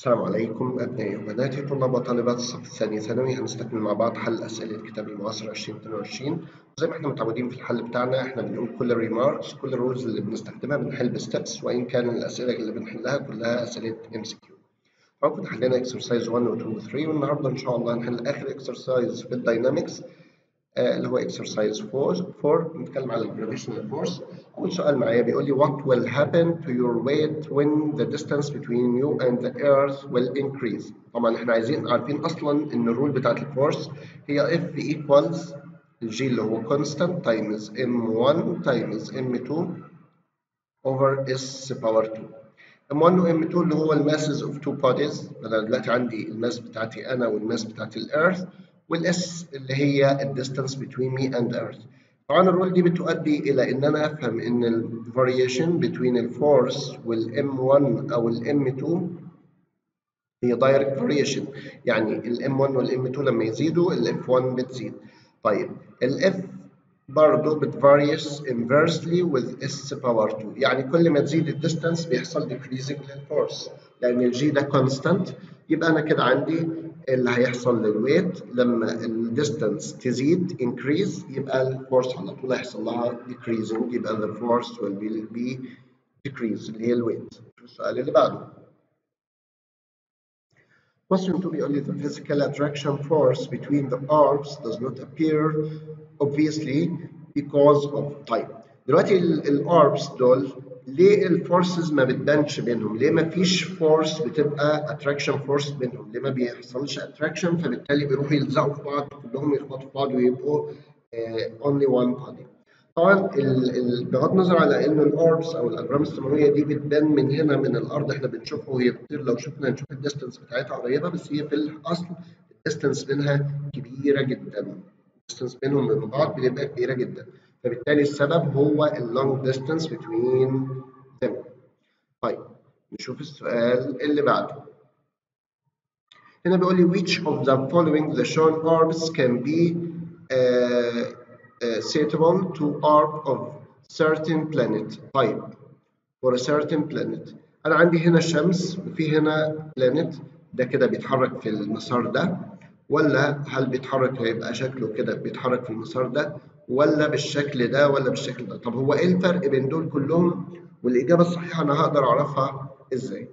السلام عليكم أبنائي وبناتي طلاب وطالبات الصف الثاني ثانوي هنستكمل مع بعض حل أسئلة كتاب المعاصر 2022 وزي ما احنا متعودين في الحل بتاعنا احنا بنقول كل الريماركس كل الرولز اللي بنستخدمها بنحل بستبس وإن كان الأسئلة اللي بنحلها كلها أسئلة ام سي كيو. طبعا كنا حلينا اكسرسايز 1 و 2 و 3 والنهارده إن شاء الله هنحل آخر اكسرسايز في الداينامكس آه اللي هو اكسرسايز 4 4 بنتكلم على الجرافيشنال فورس اول سؤال معايا بيقول لي what will happen to your weight when the distance between you and the earth will increase طبعا احنا عايزين عارفين اصلا ان الرول بتاعت الفورس هي F equals الجي اللي هو constant times m1 times m2 over s power 2 m1 و m2 اللي هو الماسز of two bodies انا دلوقتي عندي الماس بتاعتي انا والماس بتاعت الارث والاس اللي هي الديستانس between me and earth طبعا الرول دي بتؤدي الى ان انا افهم ان الفاريشن بين الفورس والام 1 او الام 2 هي دايركت فاريشن يعني الام 1 والام 2 لما يزيدوا الاف 1 بتزيد طيب الاف برضه بتفاريس inversely with s power 2 يعني كل ما تزيد الديستانس بيحصل decreasing للفورس لان الجي ده constant يبقى انا كده عندي اللي هيحصل للويت لما الديستانس تزيد increase يبقى الفورس على طول هيحصل لها decreasing يبقى the force will be, be decrease اللي هي الويت السؤال اللي بعده Question 2 بيقول لي the physical attraction force between the orbs does not appear obviously because of time دلوقتي الاوربس دول ليه الفورسز ما بتبانش بينهم؟ ليه ما فيش فورس بتبقى اتراكشن فورس بينهم؟ ليه ما بيحصلش اتراكشن فبالتالي بيروحوا يلزقوا في بعض كلهم يخبطوا في بعض ويبقوا اونلي وان بادي. طبعا بغض النظر على ان الاوربس او الاجرام السماويه دي بتبان من هنا من الارض احنا بنشوفها وهي بتطير لو شفنا هنشوف الديستنس بتاعتها قريبه بس هي في الاصل الديستنس بينها كبيره جدا. الديستنس بينهم وبين بعض بتبقى كبيره جدا. فبالتالي السبب هو اللونج distance between them. طيب نشوف السؤال اللي بعده. هنا بيقول لي which of the following the shown orbs can be uh, uh, suitable to orb of certain planet. طيب for a certain planet. أنا عندي هنا الشمس وفي هنا planet ده كده بيتحرك في المسار ده ولا هل بيتحرك هيبقى شكله كده بيتحرك في المسار ده ولا بالشكل ده ولا بالشكل ده طب هو ايه الفرق بين دول كلهم والاجابه الصحيحه انا هقدر اعرفها ازاي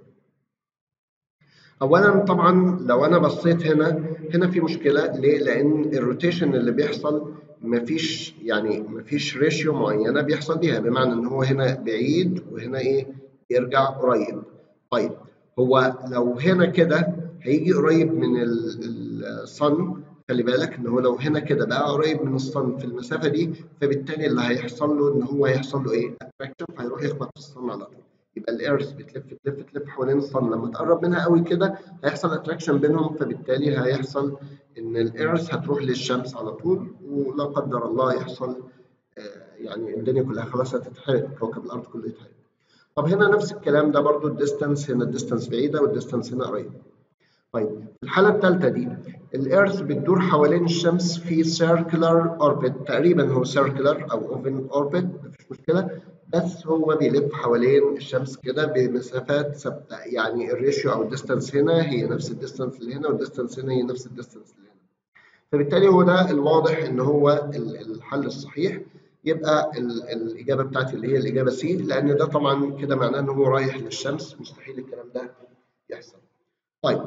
اولا طبعا لو انا بصيت هنا هنا في مشكله ليه لان الروتيشن اللي بيحصل مفيش يعني مفيش ريشيو معينه بيحصل بيها بمعنى ان هو هنا بعيد وهنا ايه يرجع قريب طيب هو لو هنا كده هيجي قريب من الصن خلي بالك ان هو لو هنا كده بقى قريب من الصن في المسافه دي فبالتالي اللي هيحصل له ان هو هيحصل له ايه؟ اتراكشن فهيروح يخبط في الصن على طول يبقى الارث بتلف تلف تلف حوالين الصن لما تقرب منها قوي كده هيحصل اتراكشن بينهم فبالتالي هيحصل ان الارث هتروح للشمس على طول ولا قدر الله يحصل آه يعني الدنيا كلها خلاص هتتحرق كوكب الارض كله يتحرق. طب هنا نفس الكلام ده برضو الديستانس هنا الديستانس بعيده والديستانس هنا قريب. طيب في الحالة الثالثة دي الإيرث بتدور حوالين الشمس في circular orbit تقريبا هو circular أو open orbit مفيش مشكلة بس هو بيلف حوالين الشمس كده بمسافات ثابتة يعني الريشيو أو الديستانس هنا هي نفس الديستانس اللي هنا والديستانس هنا هي نفس الديستانس اللي هنا فبالتالي هو ده الواضح إن هو الحل الصحيح يبقى الإجابة بتاعتي اللي هي الإجابة سي لأن ده طبعا كده معناه إن هو رايح للشمس مستحيل الكلام ده يحصل. طيب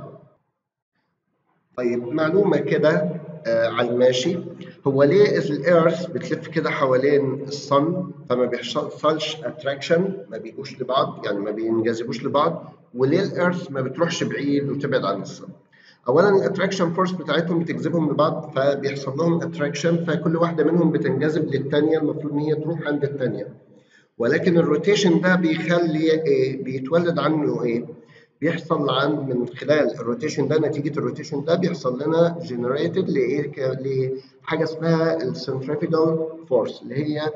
طيب معلومة كده آه على الماشي هو ليه الإيرث بتلف كده حوالين الصن فما بيحصلش اتراكشن ما بيجوش لبعض يعني ما بينجذبوش لبعض وليه الإيرث ما بتروحش بعيد وتبعد عن الصن أولا الاتراكشن فورس بتاعتهم بتجذبهم لبعض فبيحصل لهم اتراكشن فكل واحدة منهم بتنجذب للتانية المفروض إن هي تروح عند التانية ولكن الروتيشن ده بيخلي إيه بيتولد عنه إيه بيحصل عن من خلال الروتيشن ده نتيجه الروتيشن ده بيحصل لنا جنريتد لايه لحاجه اسمها السنتريفيجال فورس اللي هي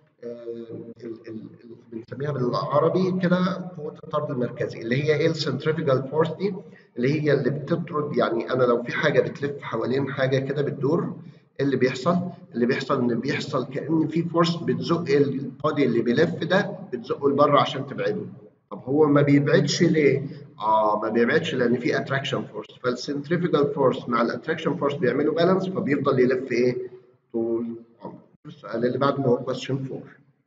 بنسميها بالعربي كده قوه الطرد المركزي اللي هي ايه السنتريفيجال فورس دي اللي هي اللي بتطرد يعني انا لو في حاجه بتلف حوالين حاجه كده بتدور اللي بيحصل اللي بيحصل ان بيحصل كان في فورس بتزق البادي اللي بيلف ده بتزقه لبره عشان تبعده طب هو ما بيبعدش ليه؟ اه ما بيبعدش لان في اتراكشن فورس فالسنتريفيجال فورس مع الاتراكشن فورس بيعملوا بالانس فبيفضل يلف ايه؟ طول عمره. السؤال اللي بعده هو question 4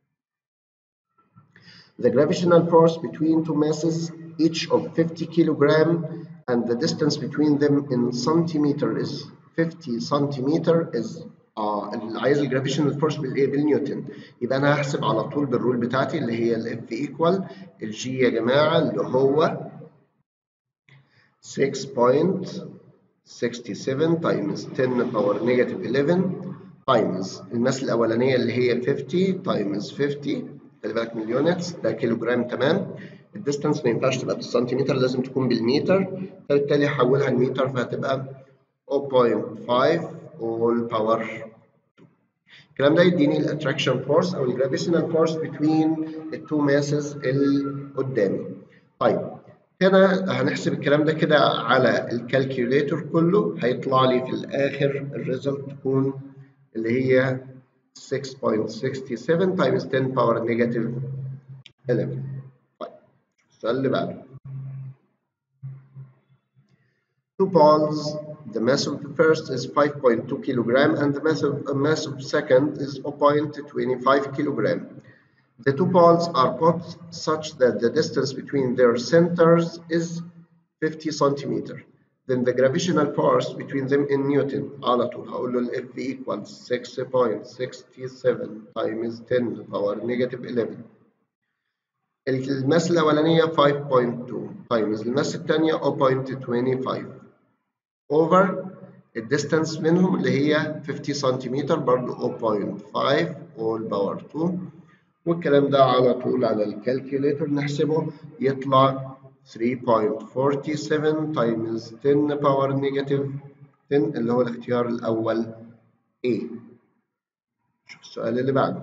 The gravitational force between two masses each of 50 kilogram and the distance between them in centimeter is 50 centimeter is اه اللي عايز الجرافيشنال فورس بالايه بالنيوتن يبقى انا هحسب على طول بالرول بتاعتي اللي هي الاف ايكوال الجي يا جماعه اللي هو 6.67 تايمز 10 باور نيجاتيف 11 تايمز الماس الاولانيه اللي هي 50 تايمز 50 خلي بالك من اليونتس ده كيلو جرام تمام الديستانس ما ينفعش تبقى بالسنتيمتر لازم تكون بالمتر فبالتالي هحولها لمتر فهتبقى 0.5 all power الكلام ده يديني الاتراكشن فورس او الجرافيشنال فورس بين التو ماسز اللي قدامي طيب هنا هنحسب الكلام ده كده على الكالكوليتور كله هيطلع لي في الاخر الريزلت تكون اللي هي 6.67 times 10 power negative 11 طيب السؤال اللي بعده two balls the mass of the first is 5.2 kilogram and the mass of, uh, mass of second is 0.25 kilogram the two balls are put such that the distance between their centers is 50 centimeter then the gravitational force between them in Newton على طول هقول له ال F equals 6.67 times 10 power negative 11 الماس الأولانية 5.2 times الماس الثانية 0.25 over الديستانس بينهم اللي هي 50 سنتيمتر برضه 0.5 all power 2 والكلام ده على طول على الكالكوليتر نحسبه يطلع 3.47 times 10 power negative 10 اللي هو الاختيار الأول A. شوف السؤال اللي بعده.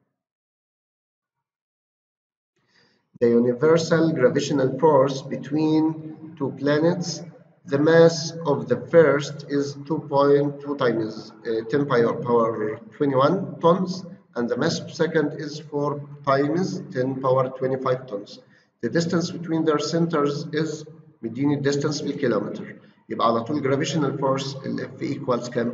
The universal gravitational force between two planets, the mass of the first is 2.2 times uh, 10 power 21 tons, and the mass of second is 4 times 10 power 25 tons. The distance between their centers is مديني الديستانس بالكيلومتر يبقى على طول gravitational force ال F equals كام؟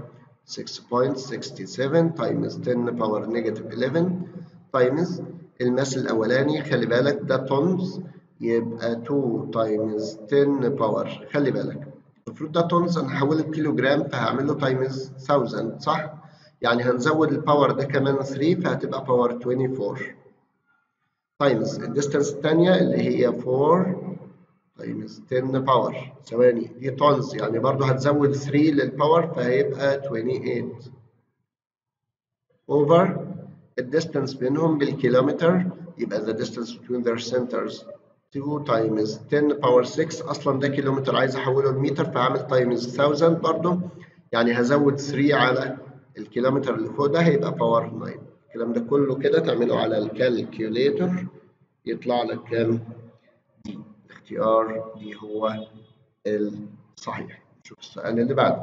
6.67 times 10 power negative 11 times الماس الأولاني خلي بالك ده تونز يبقى 2 times 10 power خلي بالك المفروض ده تونز أنا هحوله كيلو جرام فهعمل له تايمز 1000 صح؟ يعني هنزود الباور ده كمان 3 فهتبقى باور 24 تايمز الديستانس الثانية اللي هي 4 تايمز 10 باور ثواني دي تونز يعني برضو هتزود 3 للباور فهيبقى 28 اوفر الديستانس بينهم بالكيلومتر يبقى the distance between their centers 2 times 10 باور 6 اصلا ده كيلومتر عايز احوله لمتر فهعمل تايمز 1000 برضو يعني هزود 3 على الكيلومتر اللي فوق ده هيبقى باور 9 الكلام ده كله كده تعمله على الكالكوليتر يطلع لك كام دي الاختيار دي هو الصحيح شوف السؤال اللي بعده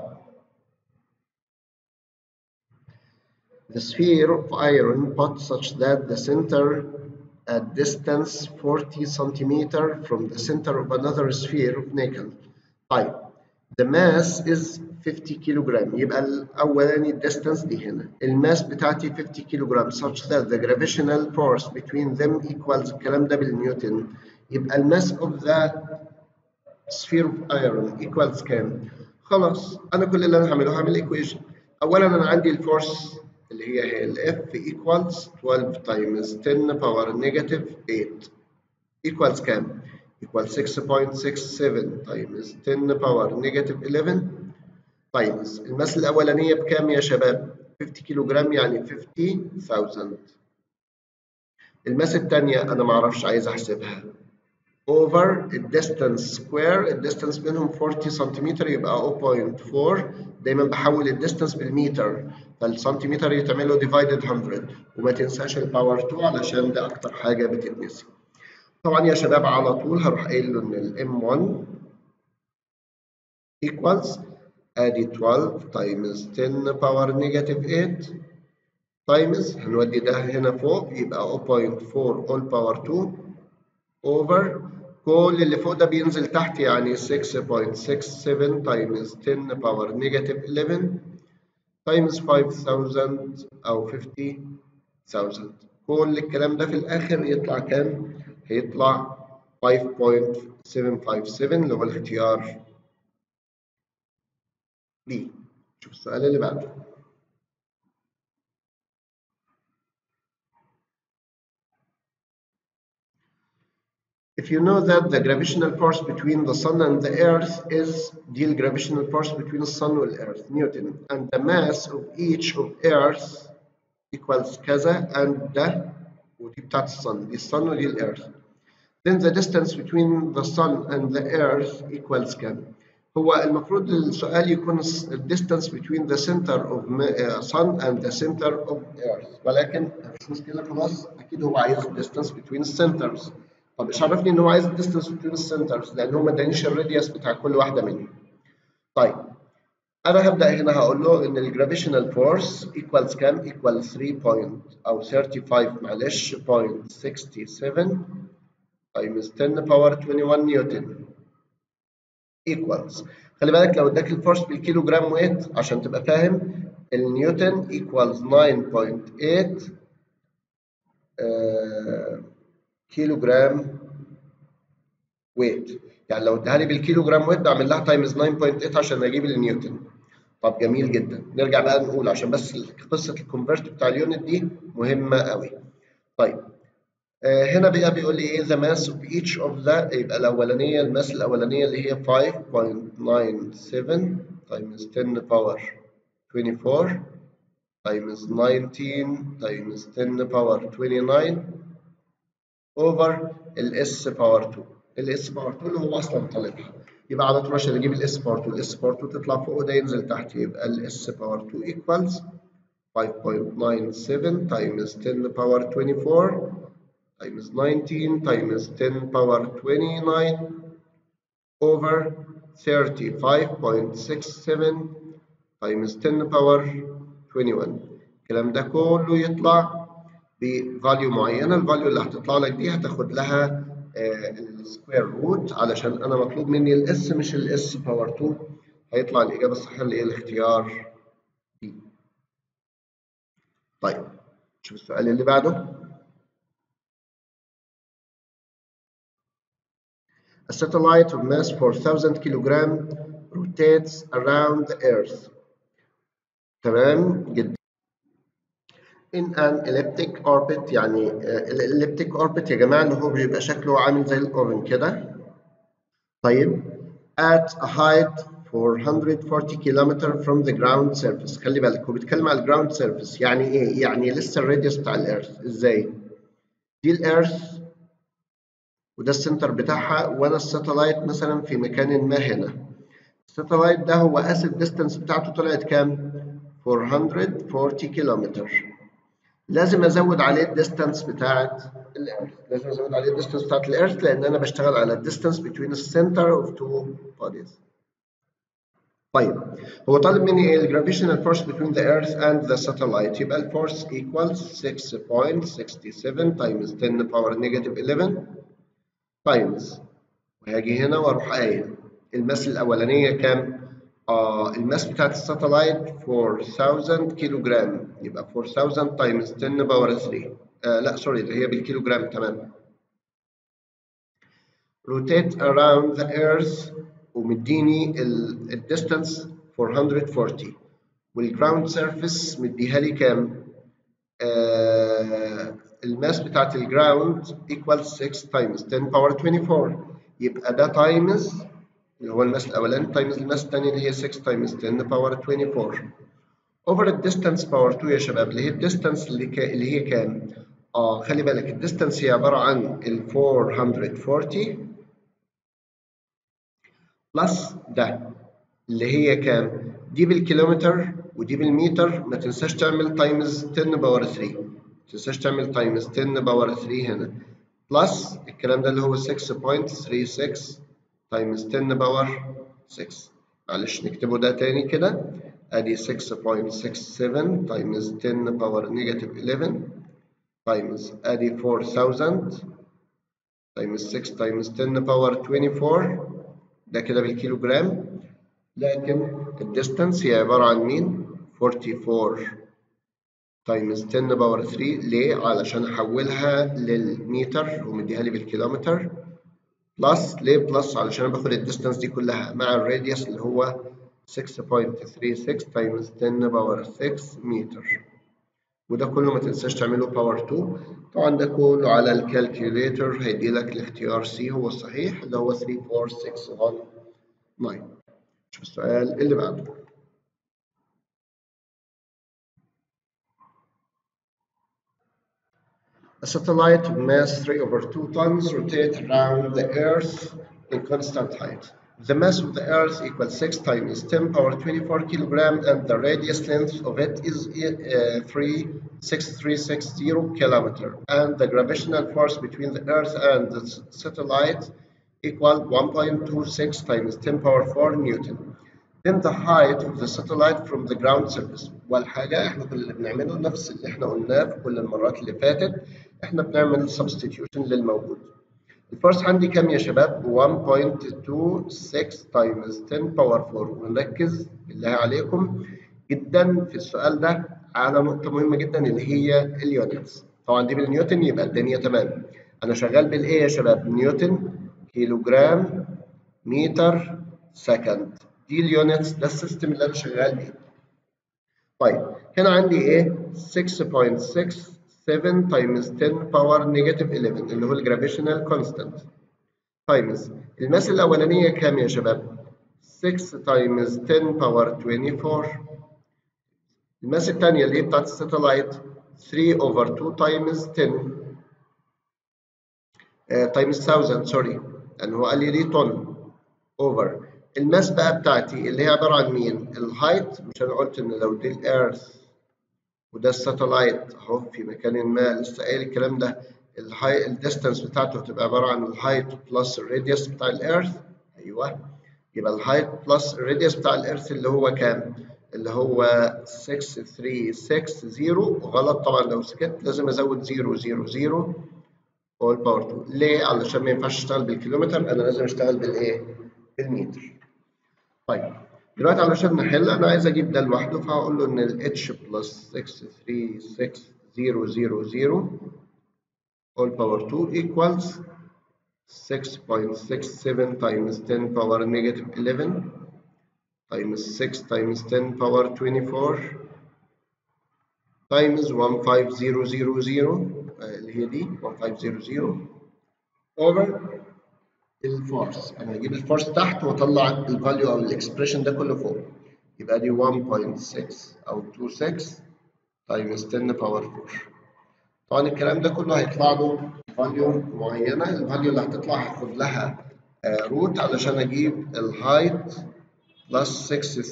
The sphere of iron put such that the center at distance 40 centimeter from the center of another sphere of nickel. طيب the mass is 50 kilogram يبقى الأولاني distance دي هنا الماس بتاعتي 50 kilogram such that the gravitational force between them equals الكلام ده بالنيوتن يبقى الماس of the sphere of iron equals كام؟ خلاص أنا كل اللي أنا هعمله هعمل equation أولا أنا عندي الفورس اللي هي هي ال F equals 12 times 10 power negative 8 equals كام؟ equals 6.67 times 10 power negative 11 times الماس الأولانية بكام يا شباب؟ 50 كيلو جرام يعني 50,000 الماس الثانية أنا معرفش عايز أحسبها over الديستانس سكوير الديستانس بينهم 40 سنتيمتر يبقى 0.4 دايما بحول الديستانس بالمتر فالسنتيمتر يتعمل له divided 100 وما تنساش الباور 2 علشان ده أكتر حاجة بتتنسي طبعا يا شباب على طول هروح قايل له إن ال M1 equals ادي 12 times 10 باور نيجاتيف 8 times هنودي ده هنا فوق يبقى 0.4 all power 2 over كل اللي فوق ده بينزل تحت يعني 6.67 times 10 power negative 11 times 5000 أو 50,000 كل الكلام ده في الآخر يطلع كام؟ هيطلع 5.757 اللي هو الاختيار B شوف السؤال اللي بعده If you know that the gravitational force between the sun and the earth is the gravitational force between the sun and the earth Newton and the mass of each of earth equals كذا and ده ودي بتاعت الصن دي الصن ودي الارث then the distance between the sun and the earth equals كام هو المفروض السؤال يكون ال distance between the center of sun and the center of earth ولكن مفيش مشكلة خلاص أكيد هو عايز distance between السنترز طب ايش عرفني ان هو عايز distance between السنترز لان هو ما ادانيش الراديوس بتاع كل واحدة منهم طيب انا هبدا هنا هقول له ان الجرافيشنال فورس equals كام equals 3 point او 35 معلش 0.67 times 10 باور 21 نيوتن equals خلي بالك لو اداك الفورس بالكيلو جرام ويت عشان تبقى فاهم النيوتن equals 9.8 آه كيلو جرام ويت يعني لو اداها لي بالكيلو جرام ويت بعمل لها تايمز 9.8 عشان اجيب النيوتن طب جميل جدا نرجع بقى نقول عشان بس قصه الكونفرت بتاع اليونت دي مهمه قوي طيب آه هنا بقى بيقول لي ايه ذا ماس اوف ايتش اوف ذا يبقى الاولانيه الماس الاولانيه اللي هي 5.97 تايمز 10 باور 24 تايمز 19 تايمز 10 باور 29 اوفر الاس باور 2 الاس باور 2 اللي هو اصلا طالبها يبقى على طول عشان اجيب الاس باور 2 الاس باور 2 تطلع فوق وده ينزل تحت يبقى الاس باور 2 equals 5.97 times 10 power 24 times 19 times 10 power 29 over 35.67 times 10 power 21 الكلام ده كله يطلع بفاليو معينه الفاليو اللي هتطلع لك دي هتاخد لها السكوير روت علشان انا مطلوب مني الاس مش الاس باور 2 هيطلع الاجابه الصحيحه اللي هي الاختيار دي طيب شوف السؤال اللي بعده A satellite of mass 4000 kilogram rotates around the earth تمام جدا in an elliptic orbit يعني الelliptic orbit يا جماعة اللي هو بيبقى شكله عامل زي الأوفن كده طيب at a height 440 kilometer from the ground surface خلي بالك هو بيتكلم على الجراوند سيرفيس يعني إيه؟ يعني لسه الراديوس بتاع الإيرث إزاي؟ دي الإيرث وده السنتر بتاعها وأنا الساتلايت مثلا في مكان ما هنا الساتلايت ده هو قاس الديستانس بتاعته طلعت كام؟ 440 كيلومتر لازم ازود عليه الديستانس بتاعت الارث لازم ازود عليه الديستانس بتاعت الارث لان انا بشتغل على الديستانس between the center of two bodies طيب هو طالب مني ايه الجرافيشنال فورس between the earth and the satellite يبقى الفورس equals 6.67 times 10 power negative 11 times وهاجي هنا واروح قايل الماس الاولانيه كام آه الماس بتاعت الساتلايت 4000 كيلو جرام يبقى 4000 تايمز 10 باور 3 آه لا سوري اللي هي بالكيلو جرام تمام rotate around the earth ومديني الديستانس 440 والجراوند سيرفيس مديها لي كام؟ آه الماس بتاعت الجراوند equals 6 تايمز 10 باور 24 يبقى ده تايمز اللي هو الماس الاولاني تايمز الماس الثاني اللي هي 6 تايمز 10 باور 24 اوفر الديستانس باور 2 يا شباب اللي هي الديستانس اللي, كا اللي هي كام؟ اه خلي بالك الديستانس هي عباره عن ال 440 بلس ده اللي هي كام؟ دي بالكيلومتر ودي بالمتر ما تنساش تعمل تايمز 10 باور 3 ما تنساش تعمل تايمز 10 باور 3 هنا بلس الكلام ده اللي هو 6.36 تايمز 10 باور 6 معلش نكتبه ده تاني كده ادي 6.67 تايمز 10 باور نيجاتيف 11 تايمز ادي 4000 تايمز times 6 times 10 باور 24 ده كده بالكيلو جرام لكن الديستانس هي عبارة عن مين؟ 44 تايمز 10 باور 3 ليه؟ علشان احولها للمتر ومديها لي بالكيلومتر بلس ليه بلس؟ علشان باخد الديستانس دي كلها مع الراديوس اللي هو 6.36 تايمز 10 باور 6 متر وده كله ما تنساش تعمله باور 2 طبعا ده كله على الكالكوليتر هيدي لك الاختيار سي هو الصحيح اللي هو 34619 شوف السؤال اللي بعده A satellite of mass 3 over 2 tons rotates around the Earth in constant height. The mass of the Earth equals 6 times 10 power 24 kilogram and the radius length of it is uh, 36360 kilometer and the gravitational force between the Earth and the satellite equal 1.26 times 10 power 4 Newton. Then the height of the satellite from the ground surface والحاجة احنا كل اللي بنعمله نفس اللي احنا قلناه في كل المرات اللي فاتت احنا بنعمل substitution للموجود. الفورس عندي كام يا شباب؟ 1.26 times 10 باور 4 ونركز بالله عليكم جدا في السؤال ده على نقطة مهمة جدا اللي هي اليونتس. طبعا دي بالنيوتن يبقى الدنيا تمام. أنا شغال بالإيه يا شباب؟ نيوتن كيلو جرام متر سكند. دي اليونتس ده السيستم اللي أنا شغال بيه. طيب هنا عندي إيه؟ 6.6 7 times 10 power negative 11 اللي هو الجرافيشنال كونستانت times الماس الأولانية كام يا شباب؟ 6 times 10 power 24 الماس الثانية اللي هي بتاعت الساتلايت 3 over 2 times 10 uh, times 1000 سوري لأن هو قال لي دي طن over الماس بقى بتاعتي اللي هي عبارة عن مين؟ الهايت مش أنا قلت إن لو دي الإيرث وده الساتلايت اهو في مكان ما لسه قايل الكلام ده الهاي الديستانس بتاعته هتبقى عباره عن الهايت بلس الراديوس بتاع الارث ايوه يبقى الهايت بلس الراديوس بتاع الارث اللي هو كام؟ اللي هو 6360 غلط طبعا لو سكت لازم ازود 0 0 0 all باور 2 ليه؟ علشان ما ينفعش اشتغل بالكيلومتر انا لازم اشتغل بالايه؟ بالمتر طيب دلوقتي علشان نحل انا عايز اجيب ده لوحده فهقول له ان ال h بلس 63600 all power 2 equals 6.67 times 10 power negative 11 times 6 times 10 power 24 times 15000 اللي هي دي 1500 over الفورس انا هجيب الفورس تحت واطلع الفاليو او الاكسبريشن ده كله فوق يبقى دي 1.6 او 26 تايمز 10 باور 4 طبعا الكلام ده كله هيطلع له فاليو معينه الفاليو اللي هتطلع هاخد لها روت علشان اجيب الهايت بلس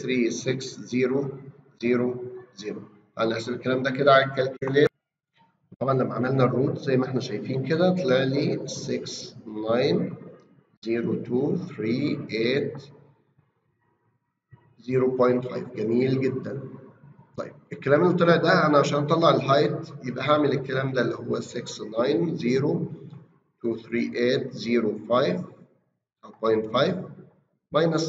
63600 انا هحسب الكلام ده كده على الكالكوليتر طبعا لما عملنا الروت زي ما احنا شايفين كده طلع لي 6 9 0238 0.5 جميل جدا طيب الكلام اللي طلع ده انا عشان اطلع الهايت يبقى هعمل الكلام ده اللي هو 6902380 او 0.5 minus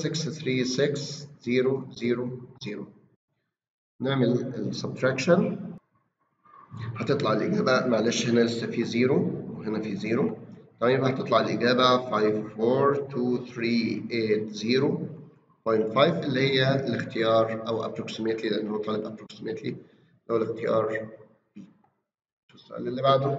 636000 نعمل السبتراكشن هتطلع الإجابة معلش هنا لسه في زيرو وهنا في زيرو طيب يبقى هتطلع الإجابة 54238.5 اللي هي الاختيار أو approximately لأن هو طالب approximately هو الاختيار B. شو السؤال اللي بعده؟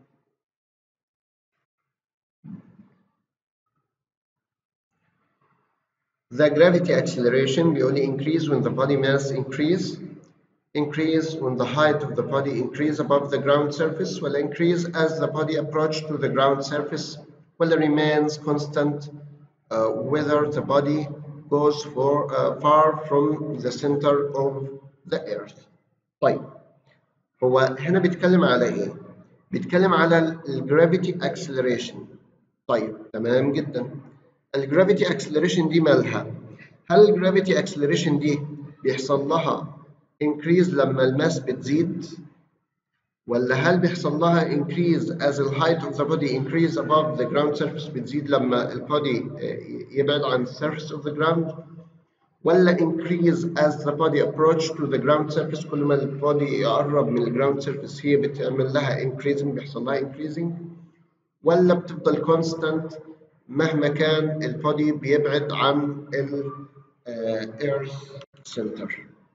The gravity acceleration بيقول لي increase when the body mass increase increase when the height of the body increase above the ground surface will increase as the body approach to the ground surface will remains constant uh, whether the body goes for, uh, far from the center of the earth طيب هو هنا بيتكلم على ايه بيتكلم على الجرافيتي acceleration طيب تمام جدا الجرافيتي acceleration دي مالها هل الجرافيتي acceleration دي بيحصل لها increase لما الماس بتزيد ولا هل بيحصل لها increase as the height of the body increase above the ground surface بتزيد لما البودي يبعد عن surface of the ground ولا increase as the body approach to the ground surface كل ما البودي يقرب من الجراوند surface هي بتعمل لها increasing بيحصل لها increasing ولا بتفضل constant مهما كان البودي بيبعد عن ال earth center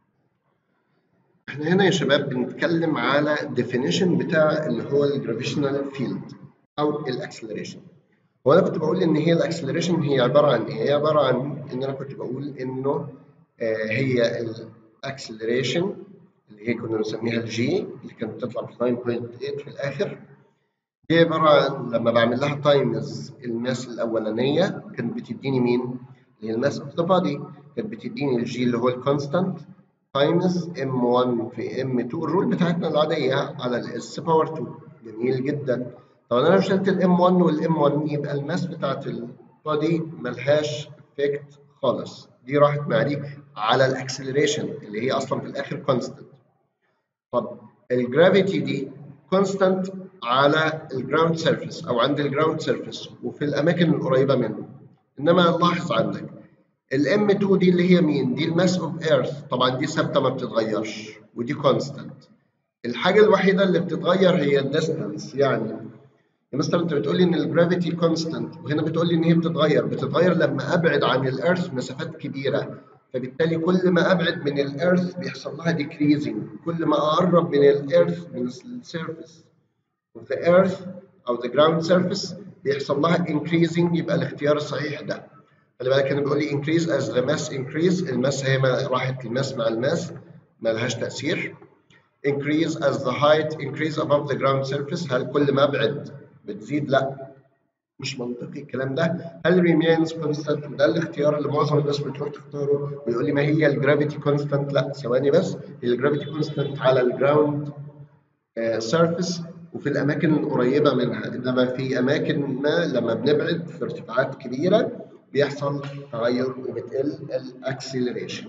احنا هنا يا شباب بنتكلم على definition بتاع اللي هو الجرافيشنال فيلد او الاكسلريشن هو انا كنت بقول ان هي الاكسلريشن هي عباره عن ايه؟ هي عباره عن ان انا كنت بقول انه آه هي الاكسلريشن اللي هي كنا بنسميها الجي اللي كانت بتطلع ب 9.8 في الاخر دي عباره عن لما بعمل لها تايمز الماس الاولانيه كانت بتديني مين؟ اللي هي الماس اوف ذا بودي كانت بتديني الجي اللي هو الكونستانت تايمز M1 في M2 الرول بتاعتنا العادية على الاس باور 2 جميل جدا طب انا لو شلت الام 1 والام 1 يبقى الماس بتاعت البودي ملهاش افكت خالص دي راحت مع دي على الاكسلريشن اللي هي اصلا في الاخر كونستنت طب الجرافيتي دي كونستنت على الجراوند سيرفيس او عند الجراوند سيرفيس وفي الاماكن القريبه منه انما لاحظ عندك الام 2 دي اللي هي مين؟ دي الماس اوف ايرث طبعا دي ثابته ما بتتغيرش ودي كونستنت الحاجه الوحيده اللي بتتغير هي الديستانس يعني يا مستر انت بتقول لي ان الجرافيتي كونستنت وهنا بتقول لي ان هي بتتغير بتتغير لما ابعد عن الارث مسافات كبيره فبالتالي كل ما ابعد من الارث بيحصل لها ديكريزنج كل ما اقرب من الارث من السيرفيس of the earth او the ground surface بيحصل لها increasing يبقى الاختيار الصحيح ده خلي بالك هنا بيقول لي increase as the mass increase الماس هي ما راحت الماس مع الماس ما لهاش تأثير increase as the height increase above the ground surface هل كل ما ابعد بتزيد لا مش منطقي الكلام ده هل remains constant وده الاختيار اللي معظم الناس بتروح تختاره ويقول لي ما هي الجرافيتي كونستانت لا ثواني بس هي الجرافيتي كونستانت على الجراوند سيرفيس وفي الاماكن القريبه منها انما في اماكن ما لما بنبعد في ارتفاعات كبيره بيحصل تغير وبتقل الاكسلريشن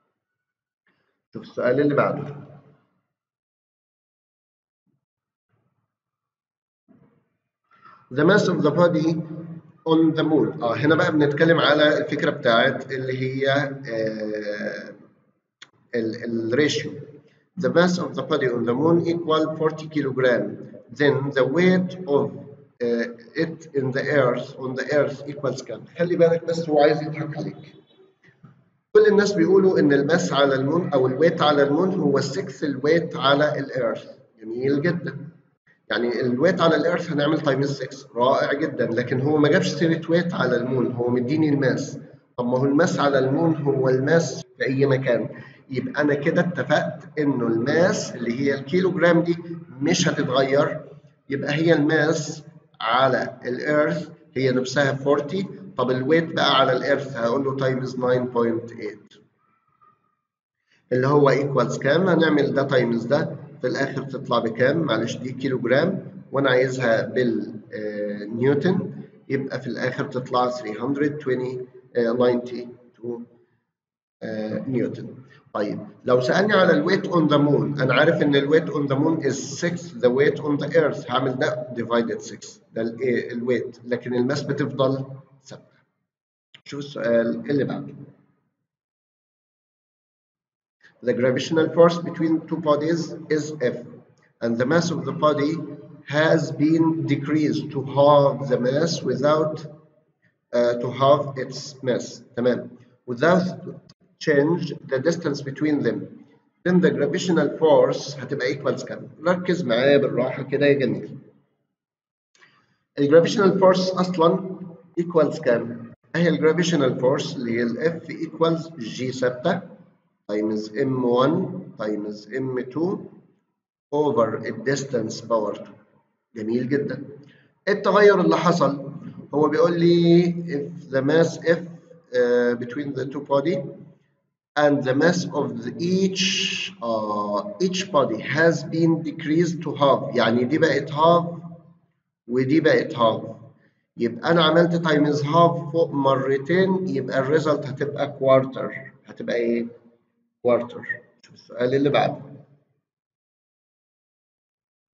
شوف السؤال اللي بعده The mass of the body on the moon اه هنا بقى بنتكلم على الفكره بتاعت اللي هي آه الريشيو The mass of the body on the moon equal 40 kilogram. Then the weight of uh, it in the earth on the earth equals كام؟ خلي بالك بس هو عايز يضحك عليك. كل الناس بيقولوا ان الماس على المون او الويت على المون هو 6 الويت على الارث. جميل جدا. يعني الويت على الارث هنعمل تايمز 6 رائع جدا لكن هو ما جابش سيره ويت على المون هو مديني الماس. طب ما هو الماس على المون هو الماس في اي مكان. يبقى انا كده اتفقت انه الماس اللي هي الكيلو جرام دي مش هتتغير يبقى هي الماس على الارث هي نفسها 40 طب الويت بقى على الارث هقول له تايمز 9.8 اللي هو ايكوالز كام هنعمل ده تايمز ده في الاخر تطلع بكام معلش دي كيلو جرام وانا عايزها بالنيوتن يبقى في الاخر تطلع 320 92 نيوتن طيب لو سألني على الويت اون ذا مون انا عارف ان الويت اون ذا مون is 6 the weight on the earth هعمل ده divided 6 ده الايه الويت لكن الماس بتفضل ثابته شوف السؤال اللي بعده The gravitational force between two bodies is F and the mass of the body has been decreased to half the mass without uh, to half its mass تمام without change the distance between them then the gravitational force هتبقى equals كام ركز معايا بالراحه كده يا جميل الجرافيشنال فورس اصلا equals كام اهي الجرافيشنال فورس اللي هي ال F equals G ثابته times M1 times M2 over the distance power 2 جميل جدا التغير اللي حصل هو بيقول لي if the mass F uh, between the two body and the mass of the each uh, each body has been decreased to half يعني دي بقت half ودي بقت half يبقى انا عملت تايمز half فوق مرتين يبقى الريزلت هتبقى quarter هتبقى ايه quarter شوف السؤال اللي بعده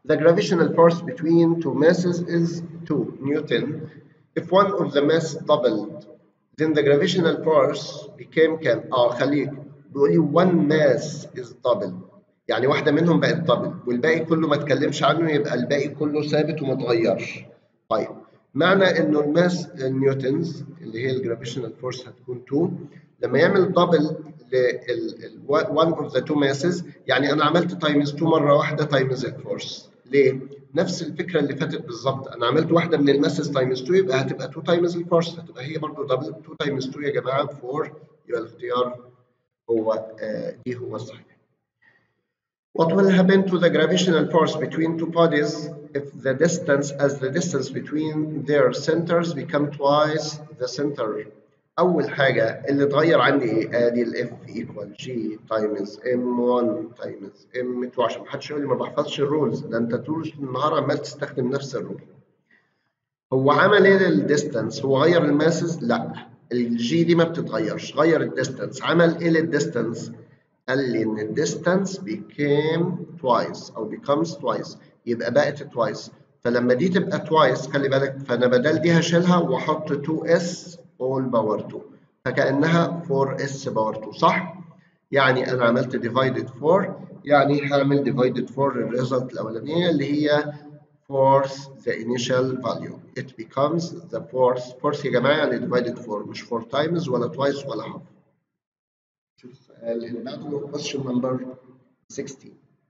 The gravitational force between two masses is 2 Newton. If one of the mass doubled, then the gravitational force became كام؟ اه خليك بيقول لي one mass is double يعني واحدة منهم بقت دبل والباقي كله ما اتكلمش عنه يبقى الباقي كله ثابت وما اتغيرش. طيب معنى انه الماس نيوتنز اللي هي الجرافيشنال فورس هتكون 2 لما يعمل دبل لل one of the two masses يعني انا عملت تايمز 2 مره واحده تايمز الفورس ليه؟ نفس الفكره اللي فاتت بالظبط انا عملت واحده من الماسز تايمز 2 يبقى هتبقى 2 تايمز الفورس هتبقى هي برضه دبل 2 تايمز 2 يا جماعه 4 يبقى الاختيار هو آه دي هو الصحيح. What will happen to the gravitational force between two bodies if the distance as the distance between their centers become twice the center أول حاجة اللي اتغير عندي إيه؟ آدي ال F equal G times M1 times M2 عشان محدش يقول لي ما بحفظش الرولز ده أنت طول النهار عمال تستخدم نفس الرول. هو عمل إيه للديستانس؟ هو غير الماسز؟ لأ الجي دي ما بتتغيرش غير الديستانس عمل إيه للديستانس؟ قال لي إن الديستانس became twice أو becomes twice يبقى بقت twice فلما دي تبقى twice خلي بالك فأنا بدل دي هشيلها وأحط 2s all باور 2 فكأنها 4s باور 2 صح؟ يعني أنا عملت divided 4 يعني هعمل divided 4 الريزلت الأولانية اللي هي fourth the initial value it becomes the fourth fourth يا جماعة يعني divided 4 مش 4 times ولا twice ولا half شوف السؤال اللي بعده question number 16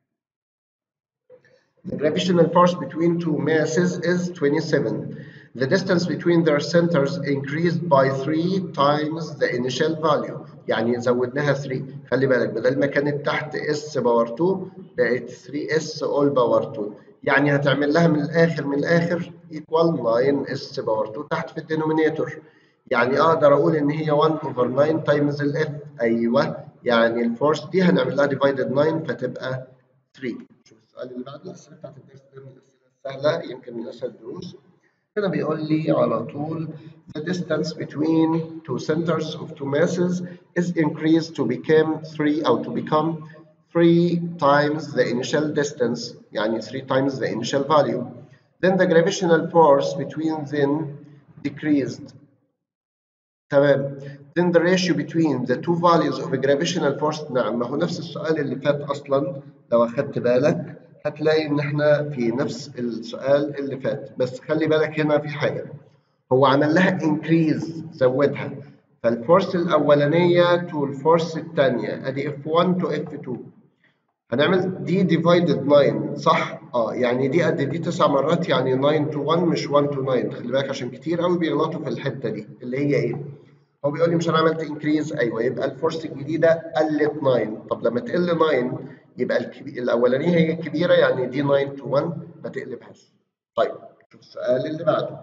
The gravitational force between two masses is 27 The distance between their centers increased by 3 times the initial value يعني زودناها 3 خلي بالك بدل ما كانت تحت s باور 2 بقت 3s all باور 2 يعني هتعمل لها من الاخر من الاخر equal 9s باور 2 تحت في الدينومينيتور يعني اقدر اقول ان هي 1 over 9 times ال f ايوه يعني الفورس دي هنعمل لها divided 9 فتبقى 3 شوف السؤال اللي بعده الاسئله بتاعت الدرس ده من الاسئله السهله يمكن من اسهل الدروس هنا بيقول لي على طول the distance between two centers of two masses is increased to become 3 أو to become 3 times the initial distance يعني 3 times the initial value then the gravitational force between them decreased تمام then the ratio between the two values of a gravitational force نعم ما هو نفس السؤال اللي فات أصلا لو أخدت بالك هتلاقي ان احنا في نفس السؤال اللي فات بس خلي بالك هنا في حاجه هو عمل لها انكريز زودها فالفورس الاولانيه تو الفورس الثانيه ادي F1 تو F2 هنعمل دي ديفايدد 9 صح؟ اه يعني دي قد دي تسع مرات يعني 9 تو 1 مش 1 تو 9 خلي بالك عشان كتير قوي بيغلطوا في الحته دي اللي هي ايه؟ هو بيقول لي مش انا عملت انكريز ايوه يبقى الفورس الجديده قلت 9 طب لما تقل 9 يبقى الكبي... الاولانيه هي الكبيره يعني دي 9 تو 1 ما تقلبهاش. طيب شوف السؤال اللي بعده.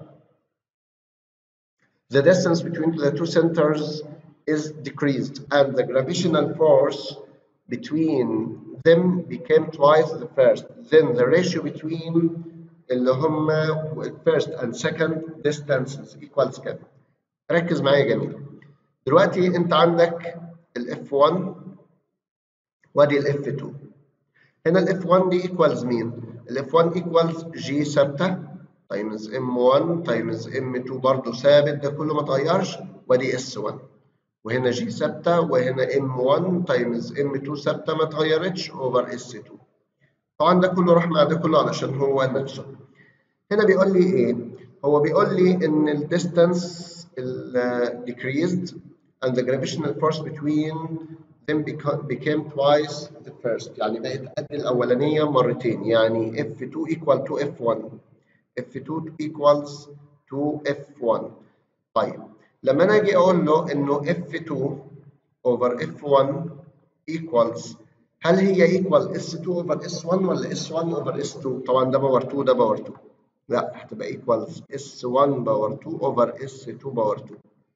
The distance between the two centers is decreased and the gravitational force between them became twice the first. Then the ratio between اللي هم first and second distances equals كام؟ ركز معايا يا جميل. دلوقتي انت عندك ال F1 وادي ال F2 هنا ال F1 دي equals مين؟ ال F1 equals G ثابتة تايمز M1 تايمز M2 برضه ثابت ده كله ما اتغيرش وادي S1 وهنا G ثابتة وهنا M1 تايمز M2 ثابتة ما اتغيرتش اوفر S2 طبعا ده كله راح مع ده كله علشان هو نفسه هنا بيقول لي ايه؟ هو بيقول لي ان ال distance decreased and the gravitational force between them became twice the first يعني بقت قد الأولانية مرتين يعني F2 equal to F1 F2 equals to F1 طيب لما أنا أجي أقول له إنه F2 over F1 equals هل هي equal S2 over S1 ولا S1 over S2 طبعا ده باور 2 ده باور 2 لا هتبقى equals S1 باور 2 over S2 باور 2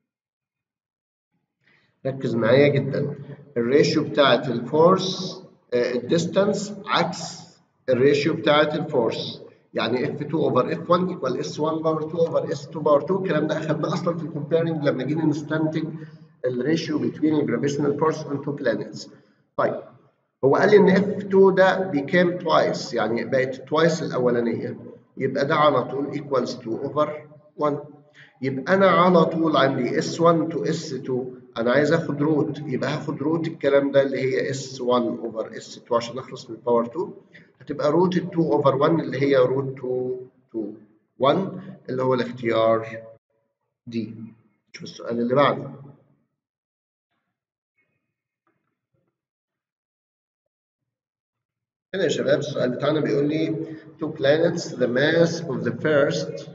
ركز معايا جدا الريشيو بتاعت الفورس الديستانس عكس الريشيو بتاعت الفورس يعني F2 over F1 equal S1 باور 2 over S2 باور 2 الكلام ده اخدناه اصلا في الكومبيرنج لما جينا نستنتج الريشيو between gravitational force on two planets طيب هو قال لي ان F2 ده became twice يعني بقت twice الأولانية يبقى ده على طول equals 2 over 1 يبقى أنا على طول عندي S1 to S2 أنا عايز آخد روت يبقى هاخد روت الكلام ده اللي هي S1 over S2 عشان أخلص من باور 2 هتبقى روت 2 over 1 اللي هي روت 2 to 1 اللي هو الاختيار دي شوف السؤال اللي بعده هنا يا شباب السؤال بتاعنا بيقول لي two planets the mass of the first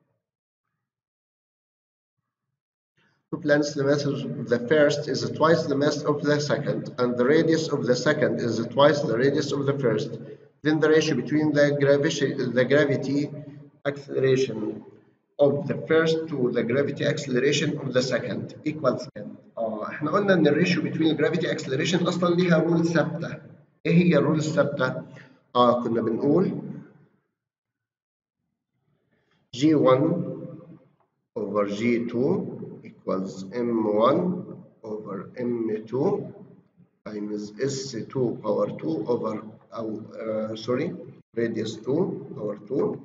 two planets the mass of the first is twice the mass of the second and the radius of the second is twice the radius of the first then the ratio between the gravity the gravity acceleration of the first to the gravity acceleration of the second equals كام؟ اه احنا قلنا ان الريشيو between the gravity acceleration اصلا ليها رول ثابته ايه هي الرول الثابته؟ اه كنا بنقول G1 over G2 equals M1 over M2 times S2 power 2 over أو uh, sorry radius 2 power 2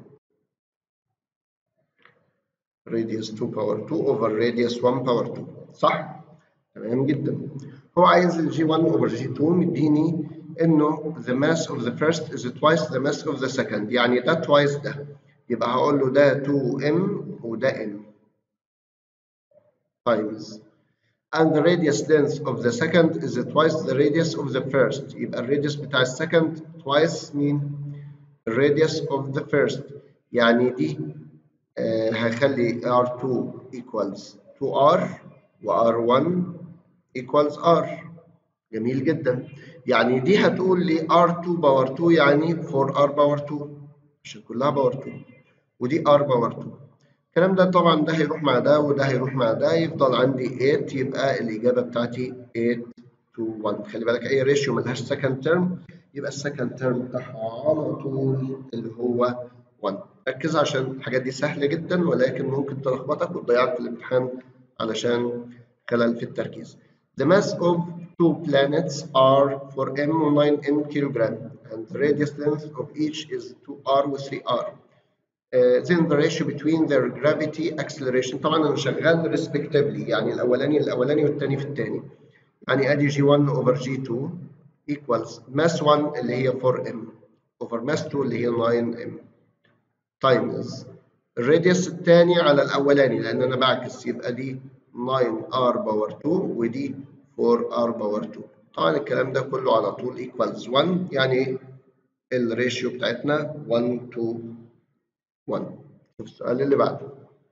radius 2 power 2 over radius 1 power 2 صح؟ تمام جدا هو عايز ال G1 over G2 مديني انه the mass of the first is twice the mass of the second يعني ده twice ده يبقى هقول له ده 2m وده m times and the radius length of the second is twice the radius of the first يبقى الراديوس بتاع السكند twice مين الراديوس of the first يعني دي آه هخلي R2 equals 2R و R1 equals R جميل جدا يعني دي هتقول لي R2 باور 2 يعني 4R باور 2 عشان كلها باور 2 ودي R باور 2 الكلام ده طبعا ده هيروح مع ده وده هيروح مع ده يفضل عندي 8 يبقى الإجابة بتاعتي 8 to 1 خلي بالك أي ريشيو ملهاش سكند ترم يبقى السكند ترم بتاعها على طول اللي هو 1 ركز عشان الحاجات دي سهلة جدا ولكن ممكن تلخبطك وتضيعك في الامتحان علشان خلل في التركيز. The mass of two planets are for m 9 n kilogram and the radius length of each is 2r و 3r. Uh, then the ratio between their gravity acceleration طبعا انا شغال respectively يعني الاولاني الاولاني والثاني في الثاني يعني ادي g1 over g2 equals mass 1 اللي هي 4m over mass 2 اللي هي 9m times الراديوس الثاني على الاولاني لان انا بعكس يبقى دي 9r باور 2 ودي 4r باور 2 طبعا الكلام ده كله على طول equals 1 يعني الريشيو بتاعتنا 1 to 1 شوف السؤال اللي بعده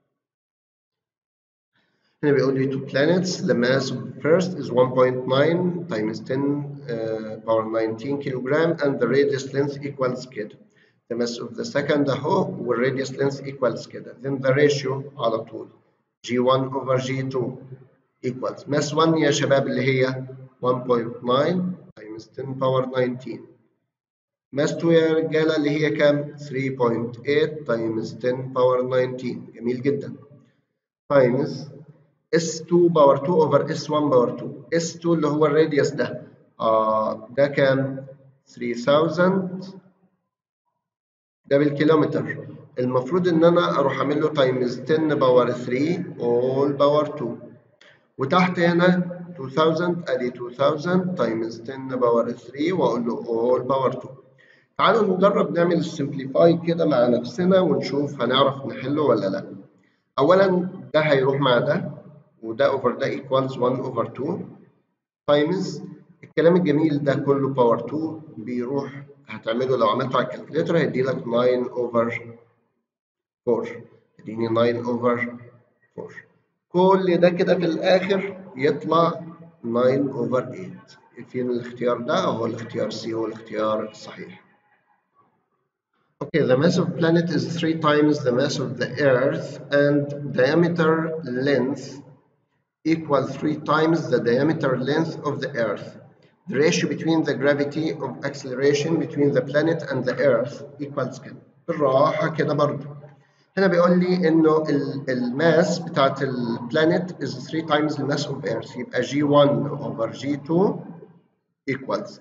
هنا بيقول لي two planets the mass of the first is 1.9 times 10 uh, power 19 kilogram and the radius length equals كده the mass of the second اهو والradius length equals كده then the ratio على طول g1 over g2 equals mass 1 يا شباب اللي هي 1.9 times 10 power 19 ماس 2 يا رجاله اللي هي كام 3.8 تايمز 10 باور 19 جميل جدا تايمز S2 باور 2 اوفر S1 باور 2 S2 اللي هو الراديوس ده آه ده كام 3000 ده بالكيلومتر المفروض ان انا اروح اعمل له تايمز 10 باور 3 اول باور 2 وتحت هنا 2000 ادي 2000 تايمز 10 باور 3 واقول له اول باور 2 تعالوا نجرب نعمل السمبليفاي كده مع نفسنا ونشوف هنعرف نحله ولا لا اولا ده هيروح مع ده وده اوفر ده ايكوالز 1 اوفر 2 تايمز الكلام الجميل ده كله باور 2 بيروح هتعمله لو عملته على الكالكوليتر هيدي لك 9 اوفر 4 يديني 9 اوفر 4 كل ده كده في الاخر يطلع 9 اوفر 8 فين الاختيار ده هو الاختيار سي هو الاختيار الصحيح Okay, the mass of planet is three times the mass of the Earth and diameter length equal three times the diameter length of the Earth. The ratio between the gravity of acceleration between the planet and the Earth equals كام؟ بالراحة كده برضو. هنا بيقول لي إنه الماس بتاعت البلانت is three times the mass of Earth يبقى G1 over G2 equals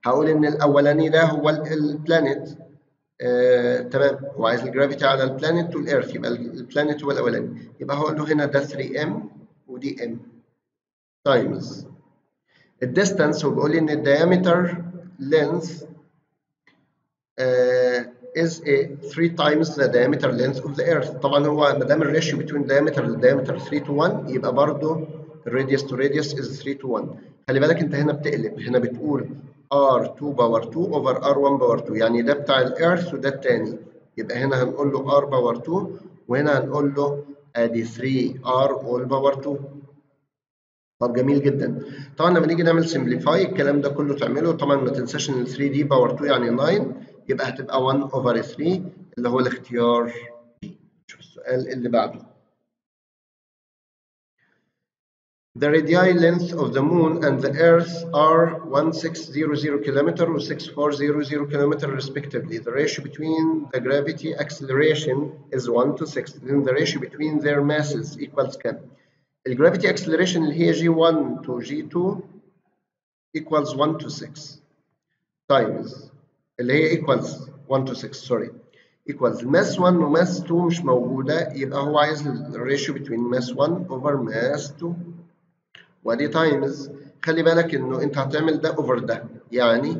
هقول ان الاولاني ده هو البلانيت آه، تمام هو عايز الجرافيتي على البلانيت والإيرث يبقى البلانيت هو الأولاني يبقى هقول له هنا ده 3 ام ودي ام تايمز الديستانس هو بيقول لي إن الديامتر length uh, is a 3 times the diameter length of the earth طبعا هو ما دام الريشيو between diameter diameter 3 to 1 يبقى برضه radius to radius is 3 to 1 خلي بالك انت هنا بتقلب هنا بتقول R2 باور 2 over R1 باور 2 يعني ده بتاع الإيرث وده التاني يبقى هنا هنقول له R باور 2 وهنا هنقول له ادي 3 R all باور 2 طب جميل جدا طبعا لما نيجي نعمل سمبليفاي الكلام ده كله تعمله طبعا ما تنساش ان 3 دي باور 2 يعني 9 يبقى هتبقى 1 اوفر 3 اللي هو الاختيار دي شوف السؤال اللي بعده The radii length of the moon and the earth are 1600 km or 6400 km respectively. The ratio between the gravity acceleration is 1 to 6. Then the ratio between their masses equals كام؟ الجرافيتي acceleration اللي هي G1 to G2 equals 1 to 6 times اللي هي equals 1 to 6 sorry equals mass 1 و mass 2 مش موجودة يبقى هو عايز الريشيو between mass 1 over mass 2 وادي تايمز خلي بالك انه انت هتعمل ده اوفر ده يعني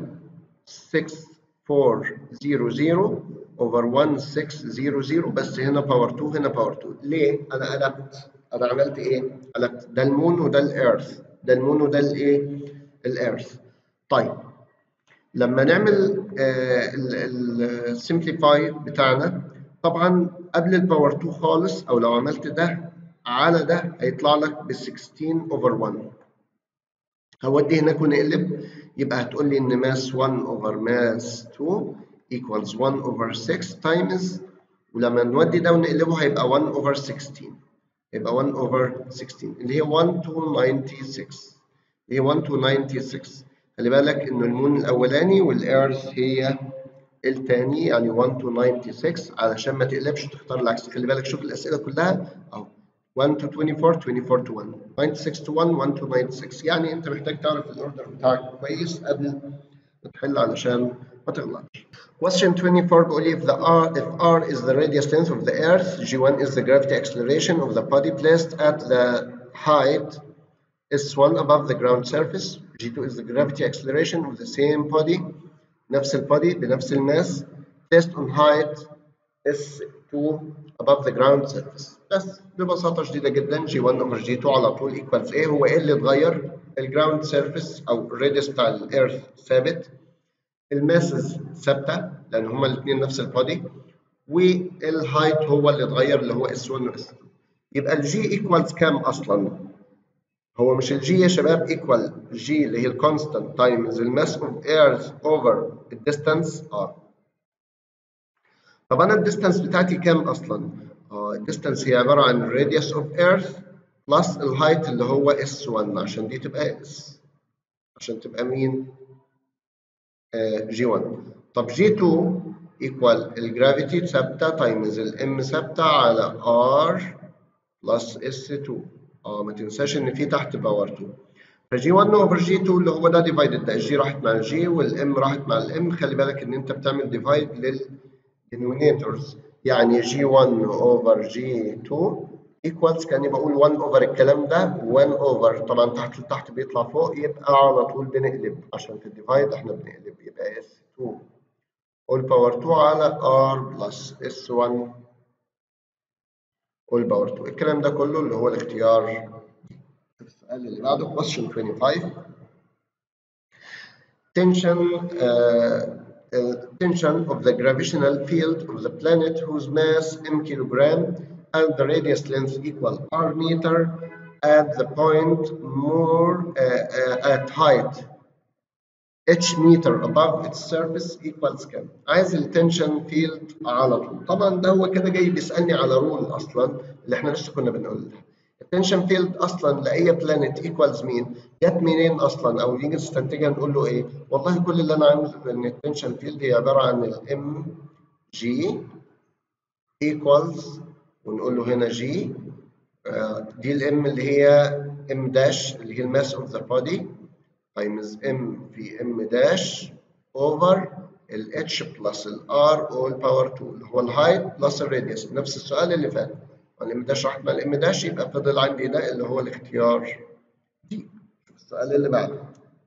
6400 اوفر 1600 بس هنا باور 2 هنا باور 2 ليه؟ انا قلبت انا عملت ايه؟ قلبت ده المون وده الارث ده المون وده الايه؟ الارث طيب لما نعمل السمبليفاي بتاعنا طبعا قبل الباور 2 خالص او لو عملت ده على ده هيطلع لك ب 16 اوفر 1 هودي هناك ونقلب يبقى هتقول لي ان ماس 1 اوفر ماس 2 equals 1 اوفر 6 تايمز ولما نودي ده ونقلبه هيبقى 1 اوفر 16 يبقى 1 اوفر 16 اللي هي 1 to 96 اللي هي 1 to 96 خلي بالك انه المون الاولاني والارث هي الثاني يعني 1 to 96 علشان ما تقلبش تختار العكس خلي بالك شوف الاسئله كلها اهو 1 to 24 24 to 1 96 to 1 1 to 96 يعني انت محتاج تعرف الاوردر بتاعك كويس قبل ما تحل علشان ما تغلطش Question 24 بيقول لي if the r if r is the radius length of the earth g1 is the gravity acceleration of the body placed at the height s1 above the ground surface g2 is the gravity acceleration of the same body نفس البادي بنفس الماس placed on height s2 above the ground surface بس ببساطة شديدة جدا G1 over G2 على طول equals ايه هو ايه اللي اتغير الجراوند سيرفيس او الراديوس بتاع الارث ثابت الماسز ثابتة لان هما الاثنين نفس البادي والهايت هو اللي اتغير اللي هو S1 و S2 يبقى الجي ايكوالز كام اصلا؟ هو مش الجي يا شباب ايكوال جي اللي هي الكونستانت تايمز الماس اوف ايرث اوفر الديستانس اه طب انا الديستانس بتاعتي كام اصلا؟ اه الديستانس هي عباره عن الراديوس اوف ايرث بلس الهايت اللي هو اس 1 عشان دي تبقى اس عشان تبقى مين؟ آه جي 1 طب جي 2 ايكوال الجرافيتي ثابته تايمز الام ثابته على ار بلس اس 2 اه ما تنساش ان في تحت باور 2 فجي 1 اوفر جي 2 اللي هو ده ديفايدد ده الجي راحت مع الجي والام راحت مع الام خلي بالك ان انت بتعمل ديفايد للدينومينيتورز يعني جي 1 اوفر جي 2 ايكوالز كاني بقول 1 اوفر الكلام ده 1 اوفر طبعا تحت لتحت بيطلع فوق يبقى على طول بنقلب عشان في الديفايد احنا بنقلب يبقى اس 2 all باور 2 على ار بلس اس 1 all باور 2 الكلام ده كله اللي هو الاختيار السؤال اللي بعده question 25 tension uh, uh, tension of the gravitational field of the planet whose mass m kilogram and the radius length equal r meter at the point more uh, uh, at height h meter above its surface equals كام؟ عايز التنشن فيلد على طول طبعا ده هو كده جاي بيسألني على رول أصلا اللي احنا لسه كنا بنقولها التنشن فيلد أصلا لأي بلانيت ايكوالز مين؟ جت منين أصلا أو نيجي نستنتجها نقول له إيه؟ والله كل اللي أنا عامله إن التنشن فيلد هي عبارة عن الام جي ايكوالز ونقول له هنا جي دي الام اللي هي ام داش اللي هي الماس اوف ذا بودي تايمز ام في ام داش اوفر ال h بلس ال r all باور 2 اللي هو الهايت بلس الراديوس نفس السؤال اللي فات الام داش راحت مع الام داش يبقى فضل عندي ده اللي هو الاختيار دي السؤال اللي بعده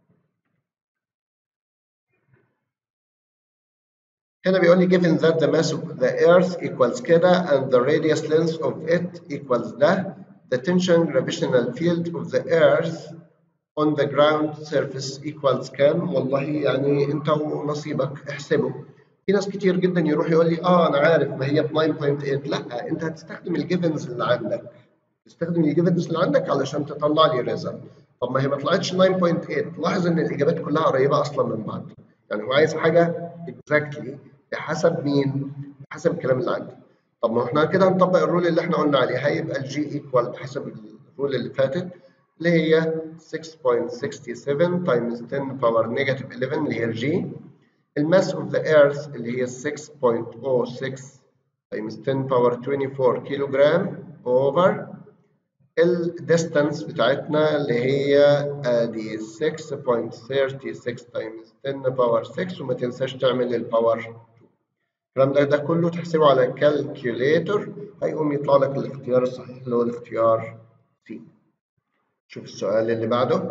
هنا بيقول لي given that the mass of the earth equals كده and the radius length of it equals ده the tension gravitational field of the earth on the ground surface equals كام والله يعني انت ونصيبك احسبه في ناس كتير جدا يروح يقول لي اه انا عارف ما هي ب 9.8 لا انت هتستخدم الجيفنز اللي عندك تستخدم الجيفنز اللي عندك علشان تطلع لي ريزلت طب ما هي ما طلعتش 9.8 لاحظ ان الاجابات كلها قريبه اصلا من بعض يعني هو عايز حاجه اكزاكتلي بحسب مين بحسب الكلام اللي عندي طب ما احنا كده هنطبق الرول اللي احنا قلنا عليه هيبقى الجي ايكوال بحسب الرول اللي فاتت اللي هي 6.67 تايمز 10 باور نيجاتيف 11 اللي هي الجي الماس اوف ذا ايرث اللي هي 6.06 تايمز 10 باور 24 كيلو جرام اوفر الديستانس بتاعتنا اللي هي ادي 6.36 تايمز 10 باور 6 وما تنساش تعمل الباور 2 الكلام ده ده كله تحسبه على الكالكوليتر هيقوم يطلع لك الاختيار الصحيح اللي هو الاختيار سي شوف السؤال اللي بعده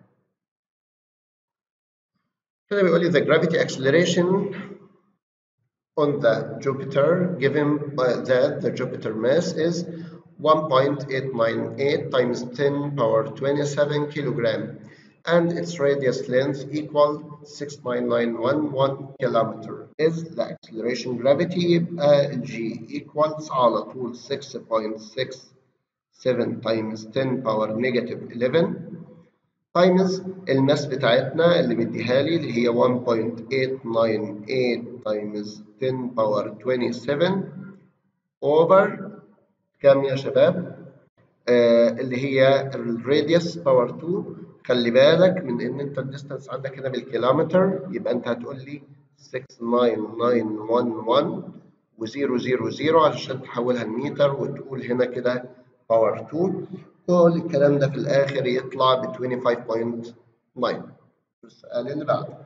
هنا بيقول لي the gravity acceleration on the Jupiter given that the Jupiter mass is 1.898 times 10 power 27 kilogram and its radius length equal 69911 kilometer is the acceleration gravity يبقى g equals على طول 6.67 times 10 power negative 11 times الماس بتاعتنا اللي مديها لي اللي هي 1.898 times 10 power 27 over كام يا شباب؟ آه اللي هي الراديوس باور 2 خلي بالك من ان انت الديستانس عندك هنا بالكيلومتر يبقى انت هتقول لي 69911 و000 علشان تحولها لمتر وتقول هنا كده باور 2 كل الكلام ده في الاخر يطلع ب 25.9 السؤال اللي بعده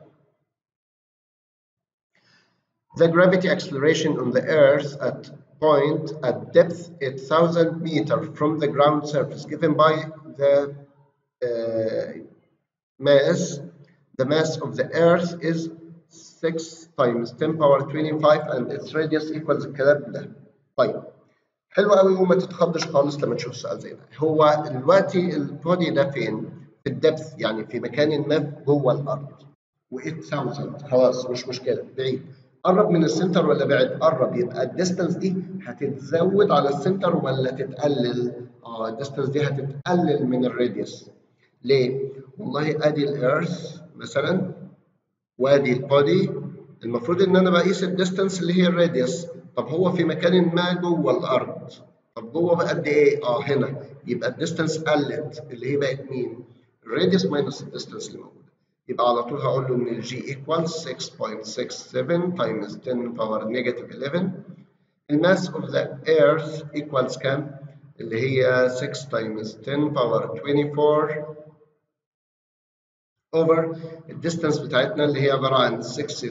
The gravity acceleration on the earth at point at depth 8000 meter from the ground surface given by the uh, mass the mass of the earth is 6 times 10 power 25 and its radius equals الكلام ده طيب حلو قوي وما تتخضش خالص لما تشوف سؤال زي ده هو دلوقتي البودي ده فين في الدبث يعني في مكان ما جوه الارض و8000 خلاص مش مشكله بعيد قرب من السنتر ولا بعد قرب يبقى الديستانس دي هتتزود على السنتر ولا تتقلل اه الديستانس دي هتتقلل من الراديوس ليه والله ادي الارث مثلا وادي البودي المفروض ان انا بقيس الديستانس اللي هي الراديوس طب هو في مكان ما جوه الارض طب جوه قد ايه اه هنا يبقى الديستانس قلت اللي هي بقت مين الراديوس ماينس الديستانس اللي موجوده يبقى على طول هقول له ان الجي ايكوال 6.67 تايمز 10 باور نيجاتيف 11 الماس اوف ذا ايرث ايكوالز كام اللي هي 6 تايمز 10 باور 24 اوفر الديستانس بتاعتنا اللي هي عباره عن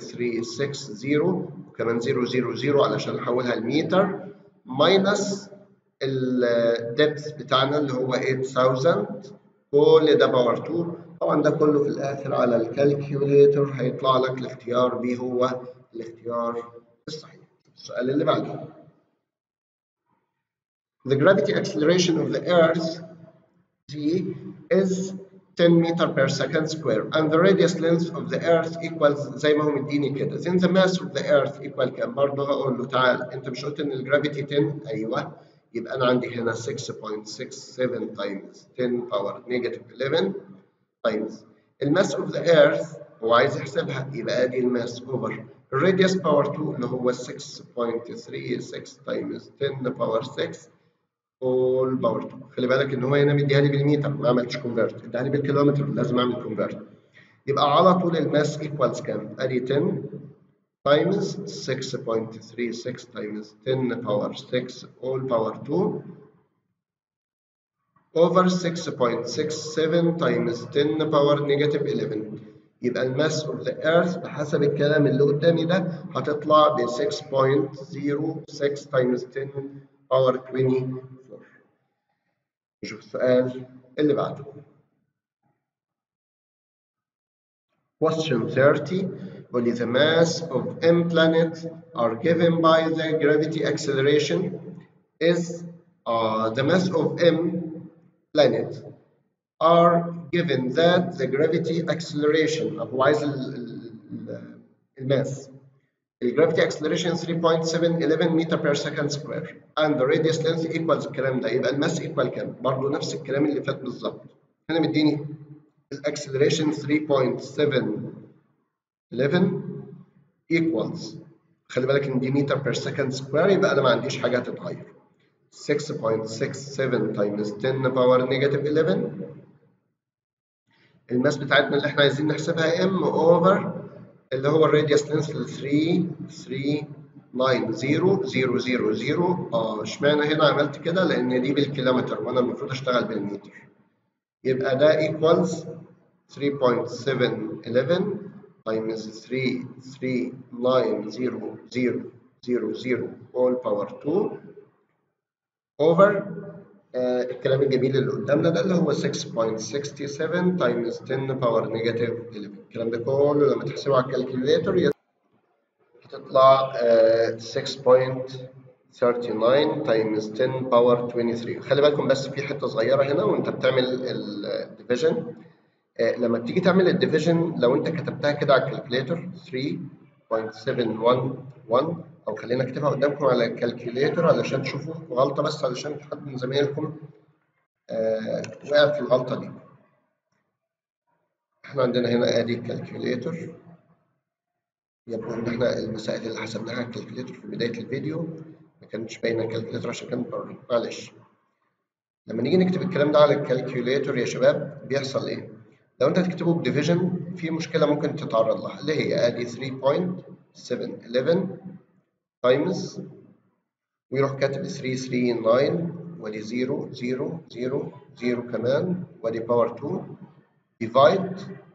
6360 وكمان 000 علشان احولها لمتر ماينس الدبث بتاعنا اللي هو 8000 كل ده باور 2 طبعا ده كله في الاخر على الكالكيوليتر هيطلع لك الاختيار بي هو الاختيار الصحيح السؤال اللي بعده The gravity acceleration of the earth g is 10 meter per second square and the radius length of the earth equals زي ما هو مديني كده then the mass of the earth equal كام برضه هقول له تعال انت مش قلت ان الجرافيتي 10 ايوه يبقى انا عندي هنا 6.67 times 10 power negative 11 times الماس اوف ذا ايرث هو عايز يحسبها يبقى ادي الماس اوفر الراديوس باور 2 اللي هو 6.36 times 10 باور 6 all باور 2 خلي بالك ان هو هنا مديها لي بالمتر ما عملتش كونفرت اداها لي بالكيلومتر لازم اعمل كونفرت يبقى على طول الماس ايكوالز كام؟ ادي 10 times 6.36 times 10 power 6 all power 2 over 6.67 times 10 power negative 11 يبقى الماس اوف ذا ايرث بحسب الكلام اللي قدامي ده هتطلع ب 6.06 times 10 power 24 نشوف السؤال اللي بعده Question 30 only the mass of m planets are given by the gravity acceleration is uh, the mass of m planets are given that the gravity acceleration هو عايز الماس الجرافيتي acceleration 3.711 متر per second square and the radius length equals الكلام ده يبقى الماس equal كام؟ برضه نفس الكلام اللي فات بالظبط هنا مديني الاكسلريشن 3.711 equals خلي بالك ان دي متر per second square يبقى انا ما عنديش حاجه هتتغير 6.67 times 10 power negative 11 الماس بتاعتنا اللي احنا عايزين نحسبها m over اللي هو الراديوس لينث 3 3 9 0 0 0 0 اه اشمعنى هنا عملت كده لان دي بالكيلومتر وانا المفروض اشتغل بالمتر يبقى ده equals 3.711 times 3 3 9 0 0 0 0 all power 2 over آه الكلام الجميل اللي قدامنا ده اللي هو 6.67 times 10 power negative 11 الكلام ده كله لما تحسبه على الكالكوليتر هتطلع آه 6.39 times 10 power 23 خلي بالكم بس في حته صغيره هنا وانت بتعمل الديفيجن آه لما بتيجي تعمل الديفيجن لو انت كتبتها كده على الكالكوليتر 3.711 او خلينا اكتبها قدامكم على الكالكوليتر علشان تشوفوا غلطه بس علشان في حد من زمايلكم آه وقع في الغلطه دي احنا عندنا هنا ادي الكالكوليتر يبدو ان احنا المسائل اللي حسبناها على الكالكوليتر في بدايه الفيديو ما كانتش باينه الكالكوليتر عشان كانت بره معلش لما نيجي نكتب الكلام ده على الكالكوليتر يا شباب بيحصل ايه لو انت هتكتبه بديفيجن في مشكله ممكن تتعرض لها اللي هي ادي 3.711 تايمز ويروح كاتب 339 وادي 0 0 0 0 كمان وادي باور 2 ديفايد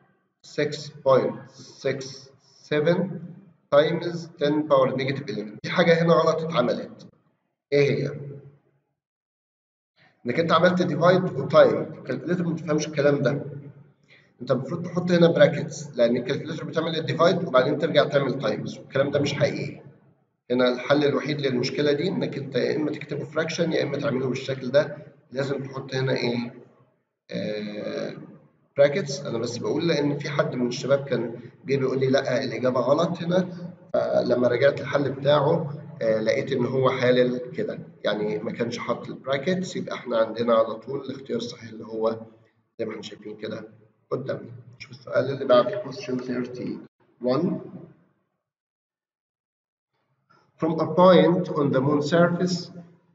6.67 تايمز 10 باور نيجاتيف 11 في حاجه هنا غلط اتعملت ايه هي؟ انك انت عملت ديفايد وتايم الكالكوليتر ما تفهمش الكلام ده انت المفروض تحط هنا براكتس لان الكالكوليتر بتعمل الديفايد وبعدين ترجع تعمل تايمز والكلام ده مش حقيقي هنا الحل الوحيد للمشكله دي انك انت يا اما تكتبه فراكشن يا اما تعمله بالشكل ده لازم تحط هنا ايه آه براكتس انا بس بقول لان في حد من الشباب كان جه بيقول لي لا الاجابه غلط هنا فلما رجعت الحل بتاعه آه لقيت ان هو حالل كده يعني ما كانش حاطط البراكتس يبقى احنا عندنا على طول الاختيار الصحيح اللي هو زي ما احنا شايفين كده قدامنا شوف السؤال اللي بعد question 31 From a point on the moon surface,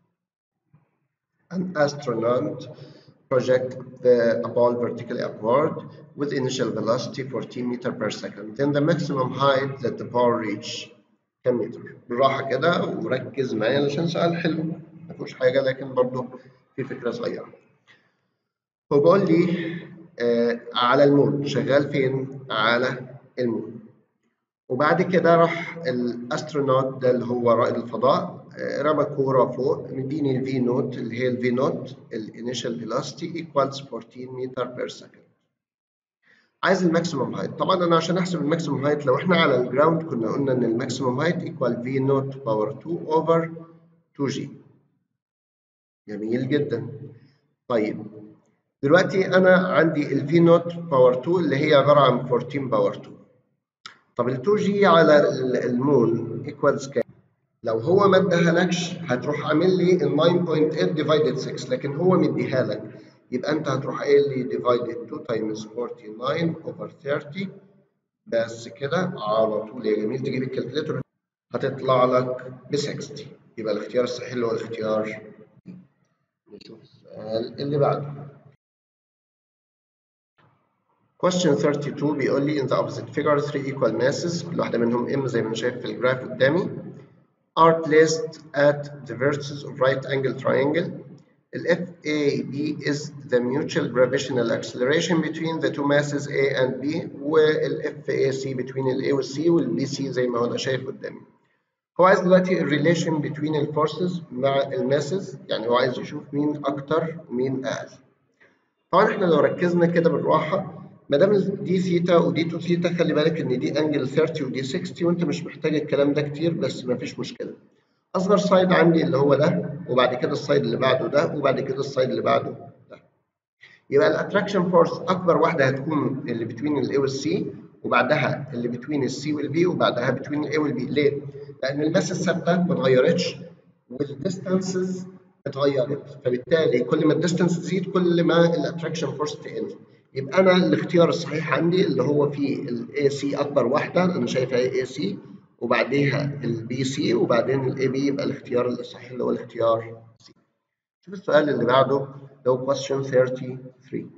an astronaut project the, a ball vertically upward with initial velocity 14 meter per second. Then the maximum height that the ball reach كم متر؟ بالراحة كده وركز معايا علشان سؤال حلو ما فيهوش حاجة لكن برضه في فكرة صغيرة. هو بيقول لي آه على المون شغال فين؟ على المون. وبعد كده راح الاسترونوت ده اللي هو رائد الفضاء رمى كوره فوق مديني الفي نوت اللي هي الفي نوت الانيشال فيلوسيتي ايكوالز 14 متر بير سكند عايز الماكسيموم هايت طبعا انا عشان احسب الماكسيموم هايت لو احنا على الجراوند كنا قلنا ان الماكسيموم هايت ايكوال في نوت باور 2 اوفر 2 جي جميل جدا طيب دلوقتي انا عندي الفي نوت باور 2 اللي هي عباره عن 14 باور 2 طب ال 2 جي على المون ايكوالز كام؟ لو هو ما اداهالكش هتروح عامل لي ال 9.8 ديفايدد 6 لكن هو مديها لك يبقى انت هتروح قايل لي ديفايدد 2 تايمز 49 اوفر 30 بس كده على طول يا جميل تجيب الكالكوليتر هتطلع لك ب 60 يبقى الاختيار الصحيح اللي هو الاختيار نشوف السؤال اللي بعده Question 32 بيقول لي in the opposite figure three equal masses كل واحدة منهم m زي ما أنا شايف في الجراف قدامي are placed at the vertices of right angle triangle ال FAB is the mutual gravitational acceleration between the two masses A and B وال FAC between ال A وال C وال BC زي ما انا شايف قدامي. هو عايز دلوقتي الريليشن between الفورسز مع الماسز يعني هو عايز يشوف مين أكتر ومين أقل. طبعا احنا لو ركزنا كده بالراحة ما دام دي ثيتا ودي 2 ثيتا خلي بالك ان دي انجل 30 ودي 60 وانت مش محتاج الكلام ده كتير بس ما فيش مشكلة. اصغر سايد عندي اللي هو ده وبعد كده السايد اللي بعده ده وبعد كده السايد اللي بعده ده يبقى الاتراكشن فورس اكبر واحده هتكون اللي بتوين الاي والسي وبعدها اللي بتوين السي والبي وبعدها بتوين الاي والبي ليه؟ لان الماس الثابته ما اتغيرتش والديستانسز اتغيرت فبالتالي كل ما الديستانس تزيد كل ما الاتراكشن فورس تقل يبقى انا الاختيار الصحيح عندي اللي هو في الاي سي اكبر واحده انا شايفها اي سي وبعديها البي سي وبعدين الاي بي يبقى الاختيار الصحيح اللي هو الاختيار سي. شوف السؤال اللي بعده اللي هو question 33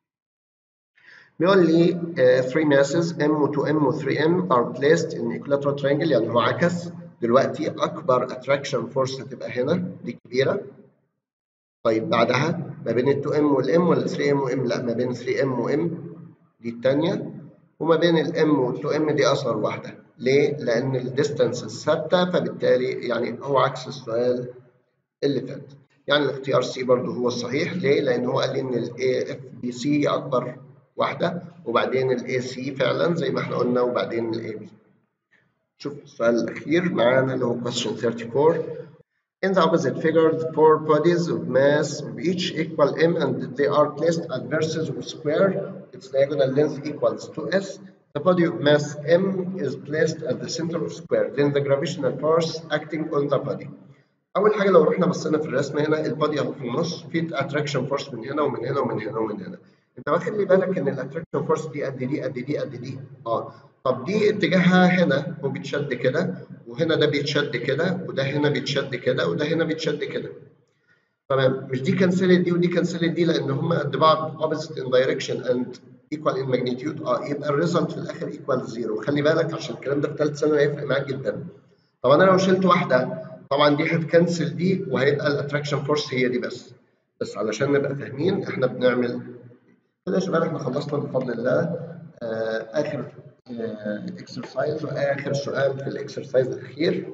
بيقول لي uh, three masses M و 2M و 3M are placed in equilateral triangle يعني هو عكس دلوقتي أكبر attraction force هتبقى هنا دي كبيرة طيب بعدها ما بين ال 2M وال M ولا 3M و M لا ما بين 3M و M دي الثانية وما بين ال M وال 2M دي أصغر واحدة ليه؟ لأن الديستانس ثابتة فبالتالي يعني هو عكس السؤال اللي فات. يعني الاختيار سي برضه هو الصحيح ليه؟ لأن هو قال لي إن ال AFBC أكبر واحدة وبعدين ال AC فعلا زي ما احنا قلنا وبعدين ال AB. شوف السؤال الأخير معانا اللي هو question 34 In the opposite figure, the four bodies of mass of each equal m and they are placed at verses of square. Its diagonal length equals 2s. The body of mass m is placed at the center of square. Then the gravitational force acting on the body. أول حاجة لو رحنا بصينا في الرسم هنا البادي أهو في النص في اتراكشن فورس من هنا ومن هنا ومن هنا ومن هنا. أنت واخد لي بالك إن الاتراكشن فورس دي قد دي قد دي قد دي؟ أه. طب دي اتجاهها هنا هو بيتشد كده وهنا ده بيتشد كده وده هنا بيتشد كده وده هنا بيتشد كده. تمام مش دي كنسلت دي ودي كنسلت دي لأن هما قد بعض opposite in direction and equal in magnitude اه يبقى الريزلت في الاخر equal زيرو خلي بالك عشان الكلام ده في ثالث ثانوي هيفرق معاك جدا طب انا لو شلت واحده طبعا دي هتكنسل دي وهيبقى الاتراكشن فورس هي دي بس بس علشان نبقى فاهمين احنا بنعمل كده يا شباب احنا خلصنا بفضل الله آه اخر اكسرسايز آه واخر سؤال في الاكسرسايز الاخير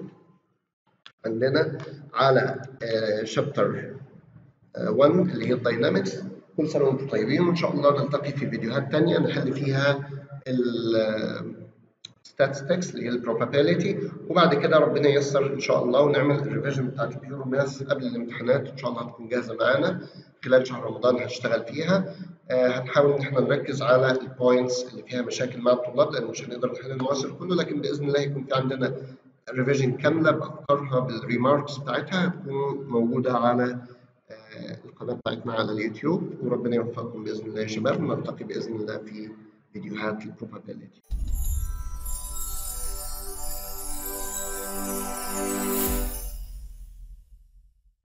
عندنا على شابتر 1 اللي هي الداينامكس كل سنة وانتم طيبين وإن شاء الله نلتقي في فيديوهات تانية نحل فيها ال statistics اللي هي البروبابيلتي وبعد كده ربنا ييسر إن شاء الله ونعمل الريفيجن بتاعت البيور ماس قبل الامتحانات إن شاء الله هتكون جاهزة معانا خلال شهر رمضان هنشتغل فيها آه هنحاول إن احنا نركز على البوينتس اللي فيها مشاكل مع الطلاب لأن مش هنقدر نحل المواسر كله لكن بإذن الله يكون في عندنا ريفيجن كاملة بأفكارها بالريماركس بتاعتها هتكون موجودة على القناة بتاعتنا على اليوتيوب وربنا يوفقكم بإذن الله يا شباب ونلتقي بإذن الله في فيديوهات البروبابيلتي